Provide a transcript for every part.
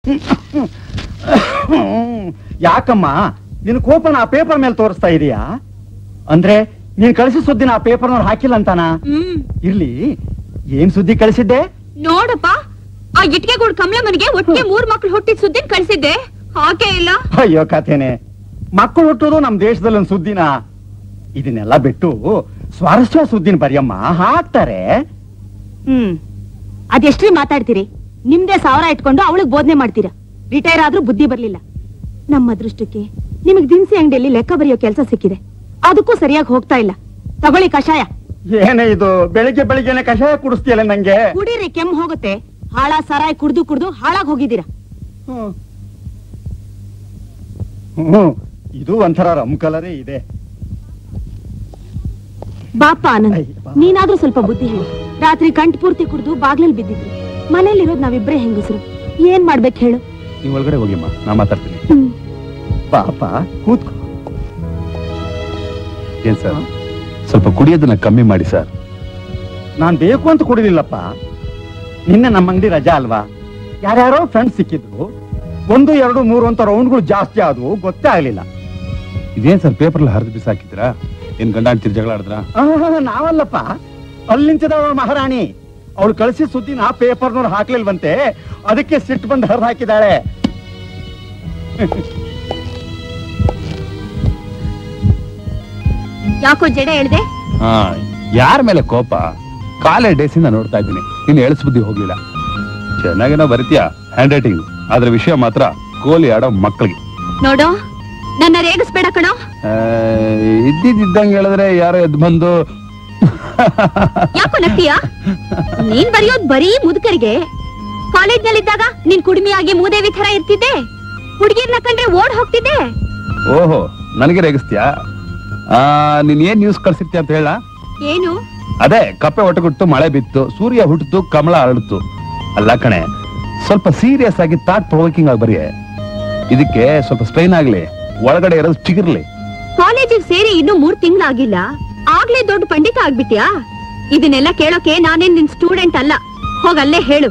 ಯಾಕಮ್ಮ ನಿನ್ ಕೋಪನ ಆ ಪೇಪರ್ ಮೇಲೆ ತೋರಿಸ್ತಾ ಇದೀಯಾ ಅಂದ್ರೆ ನೀನ್ ಕಳಿಸಿ ಸುದ್ದಿನ ಆ ಪೇಪರ್ನವ್ರು ಹಾಕಿಲ್ಲ ಅಂತಾನ ಹ್ಮ್ ಇರ್ಲಿ ಏನ್ ಸುದ್ದಿ ಕಳಿಸಿದ್ದೆ ನೋಡಪ್ಪ ಆ ಇಟ್ಕೆಗೂಡ್ ಕಮಲಮ್ಮನಿಗೆ ಒಟ್ಟಿಗೆ ಮೂರ್ ಮಕ್ಳು ಹುಟ್ಟಿದ ಸುದ್ದಿನ ಕಳ್ಸಿದ್ದೆ ಹಾಗೆ ಇಲ್ಲ ಅಯ್ಯೋ ಕಥೆನೆ ಮಕ್ಕಳು ಹುಟ್ಟೋದು ನಮ್ ದೇಶದಲ್ಲಿ ಒಂದು ಸುದ್ದಿನ ಇದನ್ನೆಲ್ಲ ಬಿಟ್ಟು ಸ್ವಾರಸ್ಯ ಸುದ್ದಿನ ಬರೆಯಮ್ಮ ಹಾಕ್ತಾರೆ ಹ್ಮ್ ಅದೆಷ್ಟ್ರಿ ಮಾತಾಡ್ತೀರಿ ನಿಮ್ದೇ ಸಾವಿರ ಇಟ್ಕೊಂಡು ಅವಳಿಗೆ ಬೋಧನೆ ಮಾಡ್ತೀರಾ ರಿಟೈರ್ ಆದ್ರೂ ಬುದ್ಧಿ ಬರ್ಲಿಲ್ಲ ನಮ್ಮ ಅದೃಷ್ಟಕ್ಕೆ ನಿಮಗ್ ದಿನಸಿ ಅಂಗಡಿಯಲ್ಲಿ ಲೆಕ್ಕ ಬರೆಯೋ ಕೆಲಸ ಸಿಕ್ಕಿದೆ ಅದಕ್ಕೂ ಸರಿಯಾಗಿ ಹೋಗ್ತಾ ಇಲ್ಲ ತಗೊಳ್ಳಿ ಕಷಾಯ ಏನೇ ಇದು ಬೆಳಿಗ್ಗೆ ಬೆಳಿಗ್ಗೆನೆ ಕಷಾಯ ಕುಡಿಸ್ತೀಯಲ್ಲ ನಂಗೆ ಕುಡೀರಿ ಕೆಮ್ಮು ಹೋಗುತ್ತೆ ಹಾಳ ಸರಾಯ್ ಕುಡ್ದು ಕುಡ್ದು ಹಾಳಾಗ್ ಹೋಗಿದ್ದೀರಾ ಹ್ಮ್. ಹ್ಮ್ ಇದು ಒಂಥರ ರಮ್ ಕಲರೇ ಇದೆ ಬಾಪ ಆನಂದ್ ಅಯ್ಯ, ಬಾ. ನೀನಾದ್ರೂ ಸ್ವಲ್ಪ ಬುದ್ಧಿ ಹೇಳು ರಾತ್ರಿ ಕಂಠ ಪೂರ್ತಿ ಕುಡ್ದು ಬಾಗ್ಲಲ್ಲಿ ಬಿದ್ದಿದ್ರು ಮನೇಲಿರೋದ್ ನಾವಿಬ್ರೇ ಹೆಂಗಸರು ಏನ್ ಮಾಡ್ಬೇಕು ಹೇಳು ನೀವು ಒಳಗಡೆ ಹೋಗಿಮ್ಮ ನಾ ಮಾತಾಡ್ತೀನಿ ಹ್ಮ್ ಪಾಪ ಕೂತ್ಕೋ ಏನ್ ಸರ್ ಸ್ವಲ್ಪ ಕುಡಿಯೋದನ್ನ ಕಮ್ಮಿ ಮಾಡಿ ಸರ್ ನಾನ್ ಬೇಕು ಅಂತ ಕುಡಿಲಿಲ್ಲಪ್ಪ ನಿನ್ನೆ ನಮ್ಮ ಅಂಗಡಿ ರಜಾ ಅಲ್ವಾ ಯಾರ್ಯಾರೋ ಫ್ರೆಂಡ್ಸ್ ಸಿಕ್ಕಿದ್ರು ಒಂದು ಎರಡು ಮೂರು ಅಂತ ರೌಂಡ್ಗಳು ಜಾಸ್ತಿ ಆದ್ವು ಗೊತ್ತೇ ಆಗ್ಲಿಲ್ಲ ಇದೇನ್ ಸರ್ ಪೇಪರ್ ಹರಿದು ಬಿಸಾಕಿದ್ರಾ ಏನ್ ಗಂಡ ಅಂತೀರಿ ಜಗಳ ಆಡಿದ್ರಾ ಆಹ್, ನಾವಲ್ಲಪ್ಪ ಅಲ್ಲಿ ನಿಂತಿದವ ಮಹಾರಾಣಿ ಅವಳು ಕಳಿಸಿ ಸುದ್ದಿನ ಪೇಪರ್ನವ್ರು ಹಾಕ್ಲಿಲ್ವಂತೆ ಅದಕ್ಕೆ ಸಿಟ್ಟು ಬಂದು ಹರಿದು ಹಾಕಿದಾಳೆ ಯಾಕೋ ಜಡೆ ಹೇಳ್ದೆ ಹಾ ಯಾರ ಮೇಲೆ ಕೋಪ ಕಾಲೇಜ್ ಡೇಸಿಂದ ನೋಡ್ತಾ ಇದ್ದೀನಿ ಇನ್ನು ಎಳ್ಸ್ ಬುದ್ಧಿ ಹೋಗ್ಲಿಲ್ಲ ಚೆನ್ನಾಗೇನೋ ಬರಿತೀಯ ಹ್ಯಾಂಡ್ ರೈಟಿಂಗ್ ಆದ್ರೆ ವಿಷಯ ಮಾತ್ರ ಗೋಲಿ ಆಡೋ ಮಕ್ಕಳಿಗೆ ನೋಡೋ ನನ್ನ ರೇಗಿಸ್ಬೇಡ ಕಣೋ ಇದ್ದಿದ್ದಂಗೆ ಹೇಳಿದ್ರೆ ಯಾರೋ ಎದ್ ಬಂದು ಯಾಕೋ ನಗ್ತೀಯ ನೀನ್ ಬರೆಯೋದ್ ಬರೀ ಮುದುಕರಿಗೆ ಕಾಲೇಜ್ ನಲ್ಲಿದ್ದಾಗ ನೀನ್ ಕುಡಿಮೆಯಾಗಿ ಮೂದೇವಿ ತರ ಇರ್ತಿದ್ದೆ ಹುಡುಗಿರ್ನ ಕಂಡ್ರೆ ಓಡ್ ಹೋಗ್ತಿದ್ದೆ ಓಹೋ ನನಗೆ ರೇಗಿಸ್ತೀಯಾ ಆ ನೀನ್ ಏನ್ ನ್ಯೂಸ್ ಕಳ್ಸಿರ್ತೀಯ ಅಂತ ಹೇಳ ಏನು ಅದೇ ಕಪ್ಪೆ ಒಟ್ಟಗುಟ್ಟು ಮಳೆ ಬಿತ್ತು ಸೂರ್ಯ ಹುಟ್ಟಿತು ಕಮಲ ಅರಳಿತು ಅಲ್ಲ ಕಣೆ ಸ್ವಲ್ಪ ಸೀರಿಯಸ್ ಆಗಿ ಥಾಟ್ ಪ್ರೊವೋಕಿಂಗ್ ಆಗಿ ಬರೀ ಇದಕ್ಕೆ ಸ್ವಲ್ಪ ಸ್ಟ್ರೈನ್ ಆಗ್ಲಿ ಒಳಗಡೆ ಇರೋದು ಚಿಗಿರ್ಲಿ ಕಾಲೇಜಿಗೆ ಸೇರಿ ಇನ್ನೂ ಮೂರ್ ತಿಂಗಳಾಗಿಲ್ಲ ಆಗ್ಲೇ ದೊಡ್ಡ ಪಂಡಿತ ಆಗ್ಬಿಟ್ಯಾ ಇದನ್ನೆಲ್ಲ ಕೇಳೋಕೆ ನಾನೇನ್ ನಿನ್ ಸ್ಟೂಡೆಂಟ್ ಅಲ್ಲ ಹೋಗಲ್ಲೇ ಹೇಳು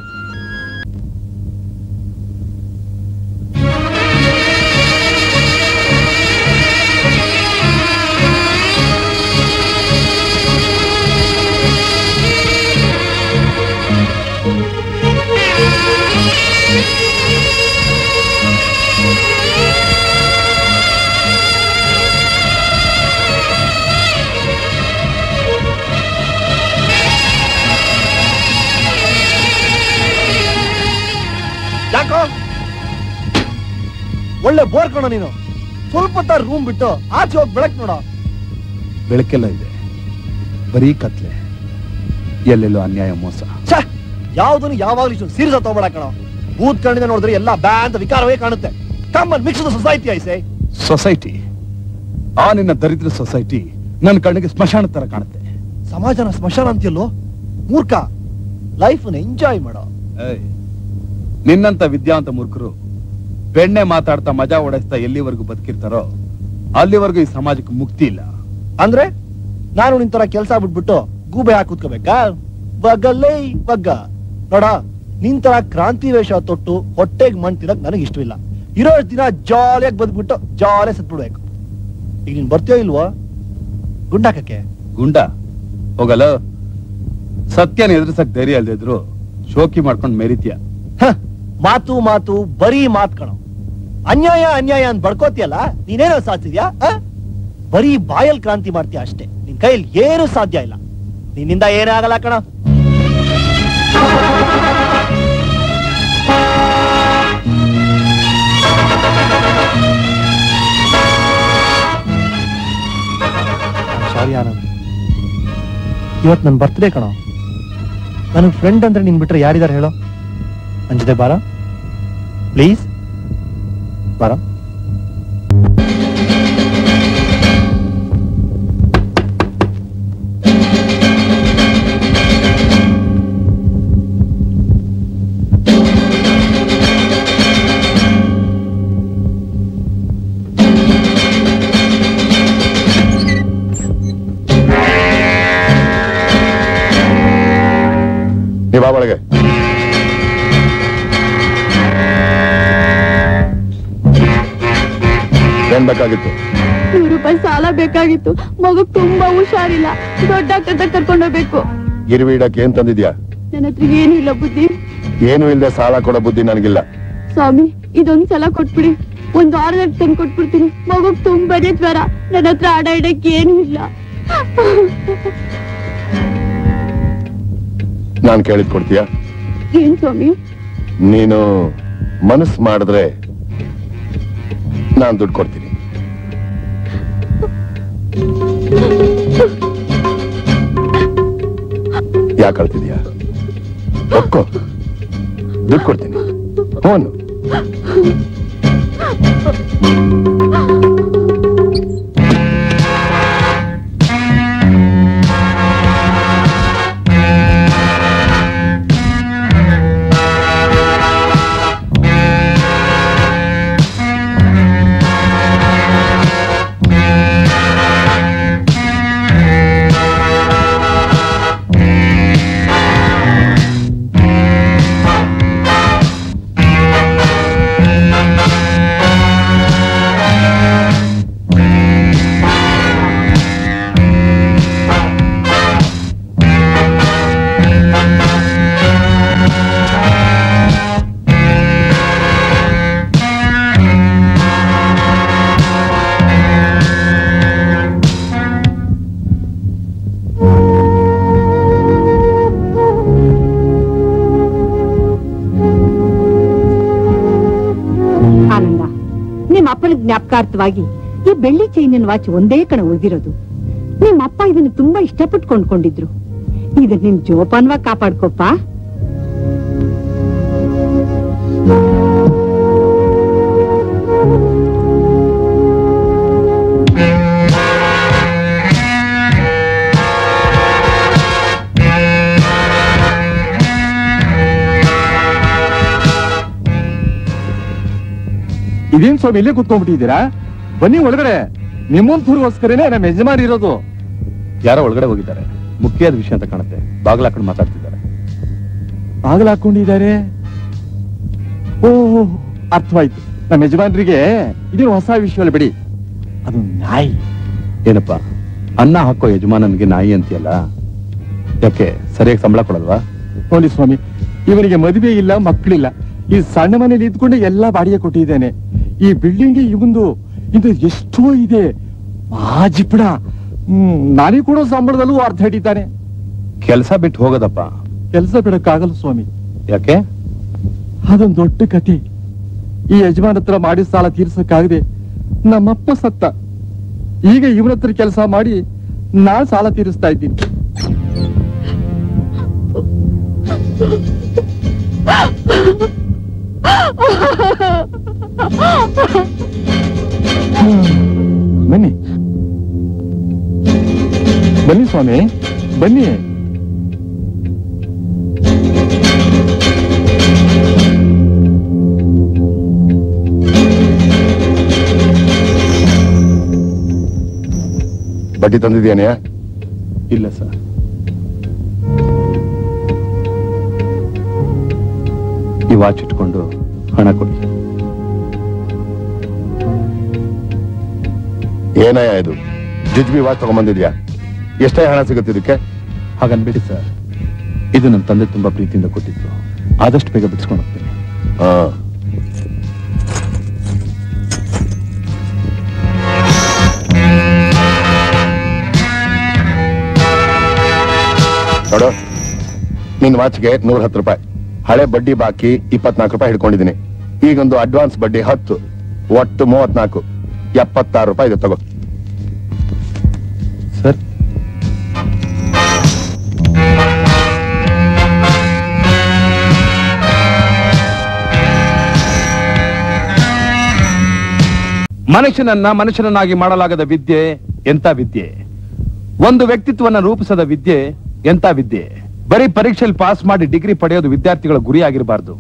ಯಾಕೋ ಒಳ್ಳೆ ಬೋರ್ ಕಣೋ ನೀನು ಸ್ವಲ್ಪ ಹೊತ್ತ ರೂಮ್ ಬಿಟ್ಟು ಆಚೆ ಹೋಗಿ ಬೆಳಕ್ ನೋಡೋ ಬೆಳಕೆಲ್ಲ ಇದೆ ಬರೀ ಕತ್ಲೆ ಎಲ್ಲೆಲ್ಲೋ ಅನ್ಯಾಯ ಮೋಸ ಛೇ ಯಾವ್ದನ್ನು ಯಾವಾಗ್ಲೂ ಇಷ್ಟೊಂದು ಸೀರಿಯಸ್ ತಗೋಬೇಡ ಕಣೋ ಭೂತ್ ಕಣ್ಣಿಂದ ನೋಡಿದ್ರೆ ಎಲ್ಲ ಬ್ಯಾ ಅಂತ ವಿಕಾರವೇ ಕಾಣುತ್ತೆ ಕಾಮನ್ ಮಿಕ್ಸ್ ಸೊಸೈಟಿ ಐಸೆ ಸೊಸೈಟಿ ಆ ನಿನ್ನ ದರಿದ್ರ ಸೊಸೈಟಿ ನನ್ನ ಕಣ್ಣಿಗೆ ಸ್ಮಶಾನ ತರ ಕಾಣುತ್ತೆ ಸಮಾಜನ ಸ್ಮಶಾನ ಅಂತೀಯಲ್ಲೋ ಮೂರ್ಖ ಲೈಫ್ ಎಂಜಾಯ್ ಮಾಡೋ ಏಯ್, ನಿನ್ನಂತ ವಿದ್ಯಾವಂತ ಮೂರ್ಖರು ಬೆಣ್ಣೆ ಮಾತಾಡ್ತಾ ಮಜಾ ಓಡಿಸ್ತಾ ಎಲ್ಲಿವರೆಗೂ ಬದುಕಿರ್ತಾರೋ ಅಲ್ಲಿವರೆಗೂ ಈ ಸಮಾಜಕ್ಕೆ ಮುಕ್ತಿ ಇಲ್ಲ ಅಂದ್ರೆ ನಾನು ನಿನ್ ತರ ಕೆಲ್ಸ ಬಿಟ್ಬಿಟ್ಟು ಗೂಬೆ ಹಾಕಿ ಕೂತ್ಕೋಬೇಕಾ ಬಗ್ಗಲ್ಲೇ ಬಗ್ಗ ನೋಡ ನಿನ್ ತರ ಕ್ರಾಂತಿ ವೇಷ ತೊಟ್ಟು ಹೊಟ್ಟೆಗೆ ಮಣ್ ತಿನ್ನಕ್ ನನಗೆ ಇಷ್ಟವಿಲ್ಲ ಇರೋ ದಿನ ಜಾಲಿಯಾಗಿ ಬದುಕ್ಬಿಟ್ಟು ಜಾಲಿಯಾಗಿ ಸತ್ಬಿಡ್ಬೇಕು ಈಗ ನೀನ್ ಬರ್ತೀಯೋ ಇಲ್ವೋ ಗುಂಡಾಕಕ್ಕೆ ಗುಂಡ ಹೋಗಲ್ಲ ಸತ್ಯನ ಎದುರಿಸಕ್ ಧೈರ್ಯ ಅಲ್ದಿದ್ರು ಶೋಕಿ ಮಾಡ್ಕೊಂಡ್ ಮೆರಿತೀಯ ಹ, ಮಾತು ಮಾತು ಬರೀ ಮಾತ್ ಕಣೋ ಅನ್ಯಾಯ ಅನ್ಯಾಯ ಅಂತ ಬಡ್ಕೋತಿಯಲ್ಲ ನೀನೇನೋ ಸಾಧಿಸಿದ್ಯಾ ಆ? ಬರೀ ಬಾಯಲ್ ಕ್ರಾಂತಿ ಮಾಡ್ತೀಯ ಅಷ್ಟೇ ನಿನ್ ಕೈಯಲ್ಲಿ ಏನು ಸಾಧ್ಯ ಇಲ್ಲ ನಿನ್ನಿಂದ ಏನೇ ಆಗಲ್ಲ ಕಣ ಸಾರಿ ಆನಂದ್ ಇವತ್ತು ನನ್ನ ಬರ್ತ್ಡೇ ಕಣೋ ನನಗೆ ಫ್ರೆಂಡ್ ಅಂದ್ರೆ ನಿನ್ ಬಿಟ್ರೆ ಯಾರಿದಾರೆ ಹೇಳೋ ನನ್ ಜೊತೆ ಬಾರ ಪ್ಲೀಸ್ ಬಾರ ನೀವ್ ಬಾ ಒಳಗೆ ಏನ್ ಬೇಕಾಗಿತ್ತು ನೂರು ರೂಪಾಯಿ ಸಾಲ ಬೇಕಾಗಿತ್ತು ಮಗು ತುಂಬಾ ಹುಷಾರಿಲ್ಲ ದೊಡ್ಡ ಡಾಕ್ಟರ್ ಕರ್ಕೊಂಡೋಗ್ಬೇಕು ಗಿರ್ವಿ ಇಡಕ್ಕೆ ಏನ್ ತಂದಿದ್ಯಾ ನನ್ನ ಹತ್ರ ಏನೂ ಇಲ್ಲ ಬುದ್ಧಿ ಏನು ಇಲ್ದೆ ಸಾಲ ಕೊಡೋ ಬುದ್ಧಿ ನನಗಿಲ್ಲ ಸ್ವಾಮಿ ಇದೊಂದ್ ಸಲ ಕೊಟ್ಬಿಡಿ ಒಂದ್ ವಾರದಲ್ಲಿ ತಂದು ಕೊಟ್ಬಿಡ್ತೀನಿ ಮಗುಗ್ ತುಂಬಾನೇ ಜ್ವರ ನನ್ನ ಹತ್ರ ಆಡ ಇಡಕ್ಕೆ ಏನೂ ಇಲ್ಲ ನಾನ್ ಕೇಳಿದ್ ಕೊಡ್ತೀಯಾ ಏನ್ ಸ್ವಾಮಿ ನೀನು ಮನಸ್ ಮಾಡಿದ್ರೆ ನಾನ್ ದುಡ್ಡು ಕೊಡ್ತೀನಿ ಯಾಕೆ ಅಳ್ತಿದ್ಯಾ ಒಪ್ಕೋ ದುಡ್ಡು ಕೊಡ್ತೀನಿ ಫೋನ್ ಆನಂದ ನಿಮ್ಮ ಅಪ್ಪನ ಜ್ಞಾಪಕಾರ್ಥವಾಗಿ ಈ ಬೆಳ್ಳಿ ಚೈನಿನ ವಾಚ್ ಒಂದೇ ಕಣ ಉಳಿದಿರೋದು ನಿಮ್ಮ ಅಪ್ಪ ಇದನ್ನ ತುಂಬಾ ಇಷ್ಟಪಟ್ಟು ಕೊಂಡ್ಕೊಂಡಿದ್ರು ಇದನ್ನ ನಿನ್ ಜೋಪಾನವಾಗಿ ಕಾಪಾಡ್ಕೊಪ್ಪ ಇದೇನ್ ಸ್ವಾಮಿ ಇಲ್ಲೇ ಕುತ್ಕೊಂಡ್ಬಿಟ್ಟಿದ್ದೀರಾ ಬನ್ನಿ ಒಳಗಡೆ ನಿಮ್ಮಂತೂರ್ಗೋಸ್ಕರನೇ ನಮ್ಮ ಯಜಮಾನ್ ಇರೋದು ಯಾರೋ ಒಳಗಡೆ ಹೋಗಿದ್ದಾರೆ ಮುಖ್ಯವಾದ ವಿಷಯ ಅಂತ ಕಾಣುತ್ತೆ ಬಾಗಿಲು ಹಾಕೊಂಡು ಮಾತಾಡ್ತಿದ್ದಾರೆ ಬಾಗಿಲು ಹಾಕೊಂಡಿದ್ದಾರೆ ಓ ಅರ್ಥವಾಯ್ತು ನಮ್ಮ ಯಜಮಾನ್ರಿಗೆ ಇದೇನು ಹೊಸ ವಿಷಯ ಬಿಡಿ ಅದು ನಾಯಿ ಏನಪ್ಪ ಅನ್ನ ಹಾಕೋ ಯಜಮಾನನಿಗೆ ನಾಯಿ ಅಂತೀಯಲ್ಲ ಯಾಕೆ ಸರಿಯಾಗಿ ಸಂಬಳ ಕೊಡಲ್ವಾ ನೋಡಿ ಸ್ವಾಮಿ ಇವನಿಗೆ ಮದುವೆ ಇಲ್ಲ ಮಕ್ಕಳಿಲ್ಲ ಈ ಸಣ್ಣ ಮನೇಲಿ ಇದ್ಕೊಂಡು ಎಲ್ಲಾ ಬಾಡಿಗೆ ಕೊಟ್ಟಿದ್ದೇನೆ ಈ ಬಿಲ್ಡಿಂಗ್ ಇವಂದು ಇದು ಎಷ್ಟೋ ಇದೆ ಮಾಜಿಪುಡ ಹ್ಮ್ ನಾನೇ ಕೊಡೋ ಸಂಬಳದಲ್ಲೂ ಅರ್ಧ ಹಿಡಿತಾನೆ ಕೆಲಸ ಬಿಟ್ಟು ಹೋಗೋದಪ್ಪ ಕೆಲಸ ಬಿಡಕ್ಕಾಗಲ್ಲ ಸ್ವಾಮಿ ಯಾಕೆ ಅದೊಂದ್ ದೊಡ್ಡ ಕತೆ ಈ ಯಜಮಾನ್ ಹತ್ರ ಮಾಡಿ ಸಾಲ ತೀರ್ಸಕ್ಕಾಗದೆ ನಮ್ಮಪ್ಪ ಸತ್ತ ಈಗ ಇವನ ಹತ್ರ ಕೆಲಸ ಮಾಡಿ ನಾನ್ ಸಾಲ ತೀರಿಸ್ತಾ ಇದ್ದೀನಿ ಬನ್ನಿ ಬನ್ನಿ ಸ್ವಾಮಿ ಬನ್ನಿ ಬಡ್ಡಿ ತಂದಿದ್ಯಾನೆ ಇಲ್ಲ ಸರ್ ಈ ವಾಚ್ ಇಟ್ಕೊಂಡು ಹಣ ಕೊಡಿ ಏನಯ್ಯ ಇದು ಜುಜ್ಬಿ ವಾಚ್ ತಗೊಂಬಂದಿದ್ಯಾ ಎಷ್ಟೇ ಹಣ ಸಿಗುತ್ತೆ ಇದಕ್ಕೆ ಹಾಗನ್ಬೇಡಿ ಸರ್ ಇದು ನನ್ನ ತಂದೆ ತುಂಬಾ ಪ್ರೀತಿಯಿಂದ ಕೊಟ್ಟಿದ್ದು ಆದಷ್ಟು ಬೇಗ ಬಿಡಿಸ್ಕೊಂಡು ಹೋಗ್ತೀನಿ ಹಾ ನೋಡು ನಿನ್ ವಾಚ್ಗೆ ನೂರ ಹತ್ತು ರೂಪಾಯಿ ಹಳೆ ಬಡ್ಡಿ ಬಾಕಿ ಇಪ್ಪತ್ನಾಲ್ಕು ರೂಪಾಯಿ ಹಿಡ್ಕೊಂಡಿದ್ದೀನಿ ಈಗೊಂದು ಅಡ್ವಾನ್ಸ್ ಬಡ್ಡಿ ಹತ್ತು ಒಟ್ಟು ಮೂವತ್ನಾಲ್ಕು ಎಪ್ಪತ್ತಾರು ರೂಪಾಯಿ ಇದೆ ತಗೋ ಸರ್ ಮನುಷ್ಯನನ್ನ ಮನುಷ್ಯನನ್ನಾಗಿ ಮಾಡಲಾಗದ ವಿದ್ಯೆ ಎಂತ ವಿದ್ಯೆ ಒಂದು ವ್ಯಕ್ತಿತ್ವನ ರೂಪಿಸದ ವಿದ್ಯೆ ಎಂತ ವಿದ್ಯೆ ಬರೀ ಪರೀಕ್ಷೆಯಲ್ಲಿ ಪಾಸ್ ಮಾಡಿ ಡಿಗ್ರಿ ಪಡೆಯೋದು ವಿದ್ಯಾರ್ಥಿಗಳ ಗುರಿಯಾಗಿರಬಾರ್ದು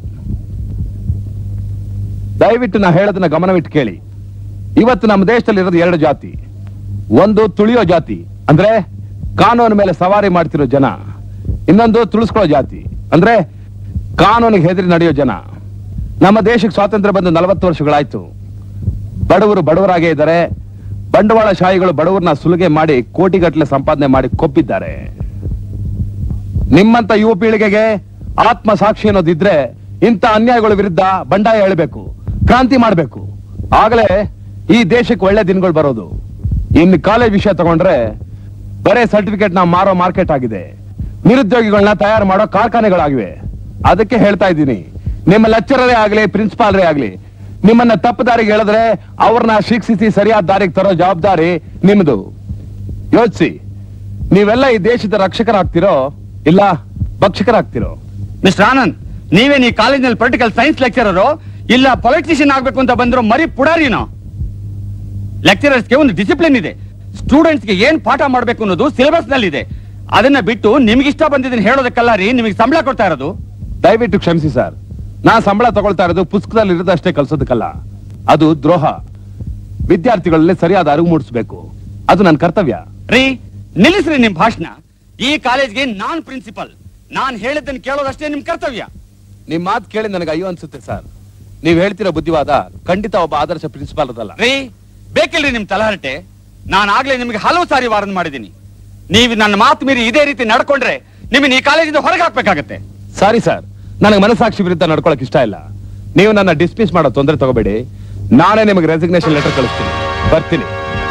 ದಯವಿಟ್ಟು ನಾ ಹೇಳೋದನ್ನ ಗಮನವಿಟ್ಟು ಕೇಳಿ ಇವತ್ತು ನಮ್ಮ ದೇಶದಲ್ಲಿ ಇರೋದು ಎರಡು ಜಾತಿ ಒಂದು ತುಳಿಯೋ ಜಾತಿ ಅಂದ್ರೆ ಕಾನೂನು ಮೇಲೆ ಸವಾರಿ ಮಾಡ್ತಿರೋ ಜನ ಇನ್ನೊಂದು ತುಳಿಸ್ಕೊಳ್ಳೋ ಜಾತಿ ಅಂದ್ರೆ ಕಾನೂನಿಗೆ ಹೆದರಿ ನಡೆಯೋ ಜನ ನಮ್ಮ ದೇಶಕ್ಕೆ ಸ್ವಾತಂತ್ರ್ಯ ಬಂದು ನಲವತ್ತು ವರ್ಷಗಳಾಯ್ತು ಬಡವರು ಬಡವರಾಗೇ ಇದ್ದಾರೆ ಬಂಡವಾಳಶಾಹಿಗಳು ಬಡವರನ್ನ ಸುಲಿಗೆ ಮಾಡಿ ಕೋಟಿಗಟ್ಟಲೆ ಸಂಪಾದನೆ ಮಾಡಿ ಕೊಪ್ಪಿದ್ದಾರೆ ನಿಮ್ಮಂತ ಯುವ ಪೀಳಿಗೆಗೆ ಆತ್ಮ ಸಾಕ್ಷಿ ಅನ್ನೋದಿದ್ರೆ ಇಂಥ ಅನ್ಯಾಯಗಳ ವಿರುದ್ಧ ಬಂಡಾಯ ಹೇಳಬೇಕು ಕ್ರಾಂತಿ ಮಾಡಬೇಕು ಆಗಲೇ ಈ ದೇಶಕ್ಕೆ ಒಳ್ಳೆ ದಿನಗಳು ಬರೋದು ಇನ್ನು ಕಾಲೇಜ್ ವಿಷಯ ತಗೊಂಡ್ರೆ ಬರೇ ಸರ್ಟಿಫಿಕೇಟ್ ನ ಮಾರೋ ಮಾರ್ಕೆಟ್ ಆಗಿದೆ ನಿರುದ್ಯೋಗಿಗಳನ್ನ ತಯಾರು ಮಾಡೋ ಕಾರ್ಖಾನೆಗಳಾಗಿವೆ ಅದಕ್ಕೆ ಹೇಳ್ತಾ ಇದ್ದೀನಿ ನಿಮ್ಮ ಲೆಕ್ಚರರೇ ಆಗ್ಲಿ ಪ್ರಿನ್ಸಿಪಾಲ್ರೇ ಆಗ್ಲಿ ನಿಮ್ಮನ್ನ ತಪ್ಪು ದಾರಿಗೆ ಹೇಳಿದ್ರೆ ಅವ್ರನ್ನ ಶಿಕ್ಷಿಸಿ ಸರಿಯಾದ ದಾರಿಗೆ ತರೋ ಜವಾಬ್ದಾರಿ ನಿಮ್ದು ಯೋಚಿಸಿ ನೀವೆಲ್ಲ ಈ ದೇಶದ ರಕ್ಷಕರಾಗ್ತಿರೋ ಇಲ್ಲ ಭಕ್ಷಕರಾಗ್ತಿರೋ ಮಿಸ್ಟರ್ ಆನಂದ್ ನೀವೇನ್ ಈ ಕಾಲೇಜಿನಲ್ಲಿ ಪೊಲಿಟಿಕಲ್ ಸೈನ್ಸ್ ಲೆಕ್ಚರರು ಇಲ್ಲ ಪೊಲಿಟಿಷಿಯನ್ ಆಗ್ಬೇಕು ಅಂತ ಬಂದಿರೋ ಮರಿ ಪುಡಾರಿನೋ ಲೆಕ್ಚರರ್ಸ್ಗೆ ಒಂದು ಡಿಸಿಪ್ಲಿನ್ ಇದೆ ಸ್ಟೂಡೆಂಟ್ಸ್ಗೆ ಏನ್ ಪಾಠ ಮಾಡ್ಬೇಕು ಅನ್ನೋದು ಸಿಲೆಬಸ್ ನಲ್ಲಿ ಇದೆ ಅದನ್ನ ಬಿಟ್ಟು ನಿಮ್ಗೆ ಇಷ್ಟ ಬಂದಿದ್ದನ್ನ ಹೇಳೋದಕ್ಕಲ್ಲ ರೀ ನಿಮಗೆ ಸಂಬಳ ಕೊಡ್ತಾ ಇರೋದು ದಯವಿಟ್ಟು ಕ್ಷಮಿಸಿ ಸರ್ ನಾ ಸಂಬಳ ತಗೊಳ್ತಾ ಇರೋದು ಪುಸ್ತಕದಲ್ಲಿ ಇರೋದಷ್ಟೇ ಕಲ್ಸೋದಕ್ಕಲ್ಲ ಅದು ದ್ರೋಹ ವಿದ್ಯಾರ್ಥಿಗಳಲ್ಲಿ ಸರಿಯಾದ ಅರಿವು ಮೂಡಿಸಬೇಕು ಅದು ನನ್ನ ಕರ್ತವ್ಯ ರೀ ನಿಲ್ಲಿಸ್ರಿ ನಿಮ್ ಭಾಷಣ ಈ ಕಾಲೇಜ್ಗೆ ನಾನ್ ಪ್ರಿನ್ಸಿಪಲ್ ನಾನ್ ಹೇಳಿದ್ದನ್ನ ಕೇಳೋದಷ್ಟೇ ನಿಮ್ ಕರ್ತವ್ಯ ನಿಮ್ ಮಾತು ಕೇಳಿ ನನಗೆ ಅಯ್ಯೋ ಅನ್ಸುತ್ತೆ ಸರ್ ನೀವ್ ಹೇಳ್ತಿರೋ ಬುದ್ಧಿವಾದ ಖಂಡಿತ ಒಬ್ಬ ಆದರ್ಶ ಪ್ರಿನ್ಸಿಪಾಲ್ ಅದಲ್ಲ ರೀ ಬೇಕಿಲ್ರಿ ನಿಮ್ ತಲಹರಟೆ ನಾನು ಆಗ್ಲೇ ನಿಮ್ಗೆ ಹಲವು ಸಾರಿ ವಾರನ್ ಮಾಡಿದ್ದೀನಿ ನೀವು ನನ್ನ ಮಾತು ಮೀರಿ ಇದೇ ರೀತಿ ನಡ್ಕೊಂಡ್ರೆ ನಿಮ್ಮನ್ನ ಈ ಕಾಲೇಜಿಂದ ಹೊರಗೆ ಹಾಕ್ಬೇಕಾಗತ್ತೆ ಸಾರಿ ಸರ್ ನನಗೆ ಮನಸ್ಸಾಕ್ಷಿ ವಿರುದ್ಧ ನಡ್ಕೊಳಕ್ ಇಷ್ಟ ಇಲ್ಲ ನೀವು ನನ್ನ ಡಿಸ್ಮಿಸ್ ಮಾಡೋ ತೊಂದರೆ ತಗೋಬೇಡಿ ನಾನೇ ನಿಮಗೆ ರೆಸಿಗ್ನೇಷನ್ ಲೆಟರ್ ಕಳಿಸ್ತೀನಿ ಬರ್ತೀನಿ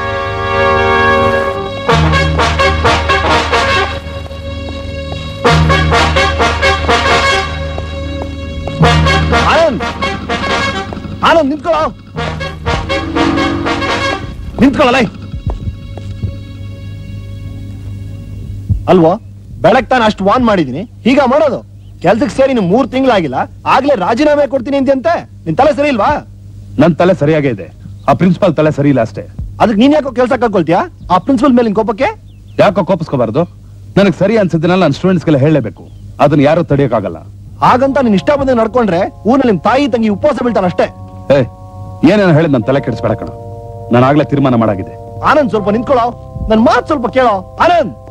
ಆನಂದ್ ಆನಂದ್ ನಿಂತ್ಕೊಳ್ಳೋ ನಿಂತ್ಕೊಳ್ಳಲ್ಲ ಅಲ್ವೋ ಬೆಳಗ್ ತಾನು ಅಷ್ಟು ವಾನ್ ಮಾಡಿದೀನಿ ಈಗ ಮಾಡೋದು ಕೆಲ್ಸಕ್ಕೆ ಸೇರಿ ನೀವು ಮೂರ್ ತಿಂಗಳಾಗಿಲ್ಲ ಆಗ್ಲೇ ರಾಜೀನಾಮೆ ಕೊಡ್ತೀನಿ ಅಂತೆ ನಿನ್ ತಲೆ ಸರಿ ಇಲ್ವಾ ನನ್ ತಲೆ ಸರಿಯಾಗೇ ಇದೆ ಆ ಪ್ರಿನ್ಸಿಪಾಲ್ ತಲೆ ಸರಿ ಇಲ್ಲ ಅಷ್ಟೇ ಅದಕ್ಕೆ ನೀನ್ ಯಾಕೋ ಕೆಲ್ಸ ಕಳ್ಕೊಳ್ತೀಯಾ ಆ ಪ್ರಿನ್ಸಿಪಲ್ ಮೇಲೆ ನಿನ್ ಕೋಪಕ್ಕೆ ಯಾಕೋ ಕೋಪಿಸ್ಕೋಬಾರ್ದು ನನಗೆ ಸರಿ ಅನ್ಸಿದ್ದನ್ನ ನನ್ನ ಸ್ಟೂಡೆಂಟ್ಸ್ಗೆಲ್ಲ ಹೇಳಲೇಬೇಕು ಅದನ್ನ ಯಾರು ತಡೆಯೋಕ್ಕಾಗಲ್ಲ ಹಾಗಂತ ನೀನ್ ಇಷ್ಟ ಬಂದಂಗೆ ನಡ್ಕೊಂಡ್ರೆ ಊರಲ್ಲಿ ನಿಮ್ ತಾಯಿ ತಂಗಿ ಉಪವಾಸ ಬೀಳ್ತಾರ ಅಷ್ಟೇ ಏ ಏನೇನು ಹೇಳಿದ್ ನನ್ನ ತಲೆ ಕೆಡಿಸ್ಬೇಡ ಕಣ ನಾನು ಆಗ್ಲೇ ತೀರ್ಮಾನ ಮಾಡಾಗಿದೆ ಆನಂದ್ ಸ್ವಲ್ಪ ನಿಂತ್ಕೊಳ್ಳೋ ನನ್ ಮಾತ್ ಸ್ವಲ್ಪ ಕೇಳೋ ಆನಂದ್